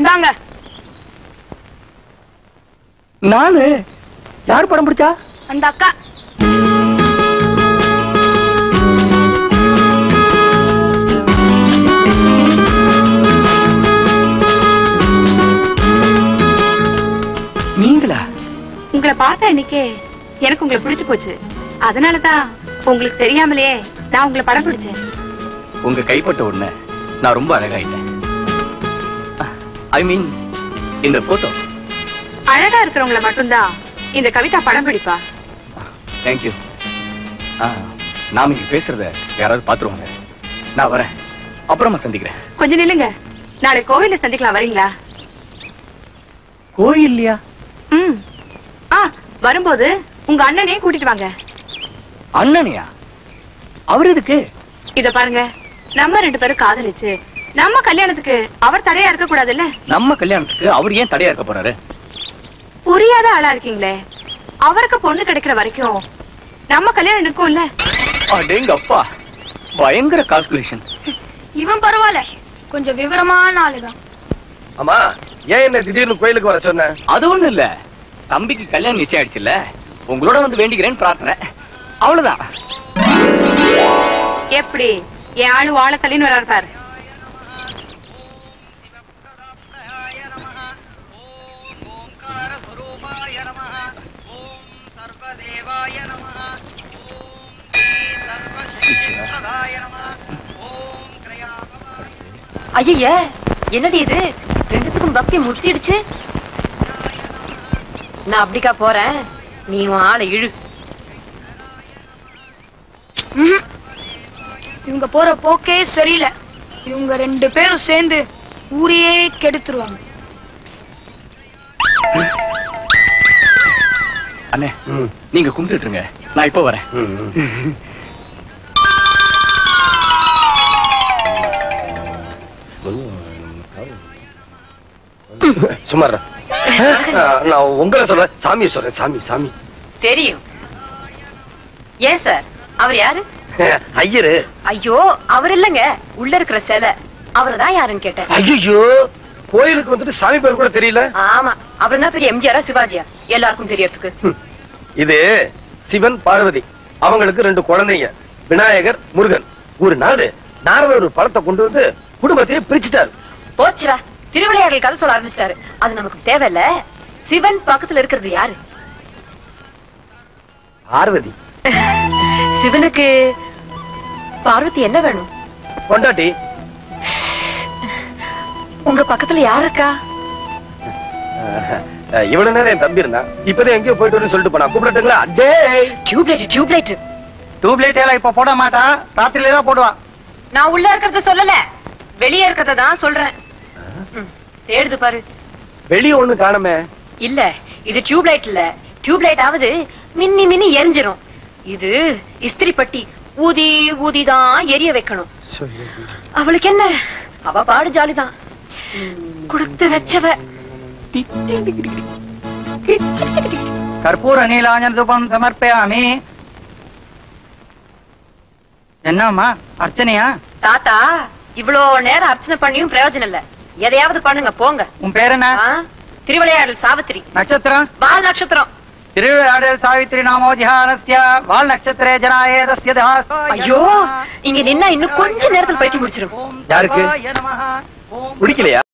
இந்தாங்க நானு யார் படம் பிடிச்சா அந்த அக்கா நீங்களா உங்களை பார்த்த இன்னைக்கே எனக்கு உங்களை பிடிச்சு போச்சு அதனாலதான் உங்களுக்கு தெரியாமலே நான் உங்களை படம் பிடிச்சேன் உங்க கைப்பட்ட உடனே நான் ரொம்ப அழகாயிட்டேன் ஐ மீன் இந்த போட்டோ அழகா இருக்கிறவங்கள மட்டும்தான் இந்த கவிதா படம் பிடிப்பா தேங்க்யூ நாம இங்க பேசுறத யாராவது பாத்துருவாங்க நான் வரேன் அப்புறமா சந்திக்கிறேன் கொஞ்சம் நில்லுங்க நாளை கோவில்ல சந்திக்கலாம் வரீங்களா கோயில்லையா ம் ஆ வரும்போது உங்க அண்ணனையும் கூட்டிட்டு வாங்க அண்ணனையா அவர் எதுக்கு இத பாருங்க நம்ம ரெண்டு பேரும் காதலிச்சு நம்ம கல்யாணத்துக்கு அவர் தடையா இருக்க கூடாதுல்ல நம்ம கல்யாணத்துக்கு அவர் ஏன் தடையா இருக்க போறாரு புரியாத ஆளா இருக்கீங்களே அவருக்கு பொண்ணு கிடைக்கிற வரைக்கும் நம்ம கல்யாணம் நிற்கும்ல அடேங்க அப்பா பயங்கர கால்குலேஷன் இவன் பரவாயில்ல கொஞ்சம் விவரமான ஆளுதான் ஆமா ஏன் என்ன திடீர்னு கோயிலுக்கு வர சொன்ன அது ஒண்ணு இல்ல தம்பிக்கு கல்யாணம் நிச்சயம் ஆயிடுச்சுல்ல உங்களோட வந்து வேண்டிக்கிறேன்னு பிரார்த்தனை அவ்வளவுதான் எப்படி என் ஆளு வாழ தள்ளின்னு வர்றாரு பாரு ஐய என்னடி இது ரெண்டுத்துக்கும் பக்தி முத்திடுச்சு நான் அப்படிக்கா போறேன் நீ உன் ஆளை இழு இவங்க போற போக்கே சரியில்லை இவங்க ரெண்டு பேரும் சேர்ந்து ஊரையே கெடுத்துருவாங்க அண்ணே நீங்க கும்பிட்டுட்டு இருங்க நான் இப்ப வரேன் சும்மா இரு. நான் உங்களை சொல்றேன் சாமி சொல்றேன் சாமி சாமி தெரியும் ஏன் சார் அவர் யாரு ஐயரு ஐயோ அவர் இல்லங்க உள்ள இருக்கிற சிலை அவர்தான் யாருன்னு கேட்டேன் ஐயோ கோயிலுக்கு வந்துட்டு சாமி பேர் கூட தெரியல ஆமா அவர் என்ன பெரிய எம்ஜிஆரா சிவாஜியா எல்லாருக்கும் தெரியறதுக்கு இது சிவன் பார்வதி அவங்களுக்கு ரெண்டு குழந்தைங்க விநாயகர் முருகன் ஒரு நாள் நாரதர் ஒரு பழத்தை கொண்டு வந்து குடும்பத்தையே பிரிச்சுட்டாரு போச்சுடா திருவிளையாடல் கதை சொல்ல ஆரம்பிச்சிட்டாரு அது நமக்கு தேவையில்ல சிவன் பக்கத்துல இருக்கிறது யாரு பார்வதி சிவனுக்கு பார்வதி என்ன வேணும் பொண்டாட்டி உங்க பக்கத்துல யார் இருக்கா அஹ், இவ்வளவு நேரம் என் தம்பி இருந்தான் இப்பதான் எங்கேயோ போயிட்டு வரேன்னு சொல்லிட்டு போனா கூப்பிடட்டுங்களா அடே டியூப்லைட் டியூப்லைட் டியூப்லைட் எல்லாம் இப்ப போட மாட்டா ராத்திரில தான் போடுவா நான் உள்ள இருக்கிறத சொல்லல வெளியே இருக்கிறத தான் சொல்றேன் ம், தேடுது பாரு வெளிய ஒண்ணு காணுமே இல்ல இது டியூப்லைட் இல்ல டியூப்லைட் ஆவது மின்னி மின்னி எரிஞ்சிரும் இது இஸ்திரி பட்டி ஊதி ஊதி தான் எரிய வைக்கணும் அவளுக்கு என்ன அவ பாடு ஜாலிதான் கொடுத்து வச்சவ கற்பூர நீலாஞ்சன தூபம் சமர்ப்பயாமி என்னம்மா அர்ச்சனையா தாத்தா இவ்வளோ நேரம் அர்ச்சனை பண்ணியும் பிரயோஜனம் இல்ல எதையாவது பண்ணுங்க போங்க உன் பேர் என்ன ஆ? திருவிளையாடல் சாவித்திரி நட்சத்திரம் வால் நட்சத்திரம் திருவிளையாடல் சாவித்ரி நாமோ தியானஸ்ய வால் நட்சத்திரே ஜனாயே தஸ்ய தாசோ ஐயோ இங்க நின்னா இன்னும் கொஞ்ச நேரத்துல பைத்தியம் முடிச்சிடும் யாருக்கு? நமஹ. ஓம் பிடிக்கலையா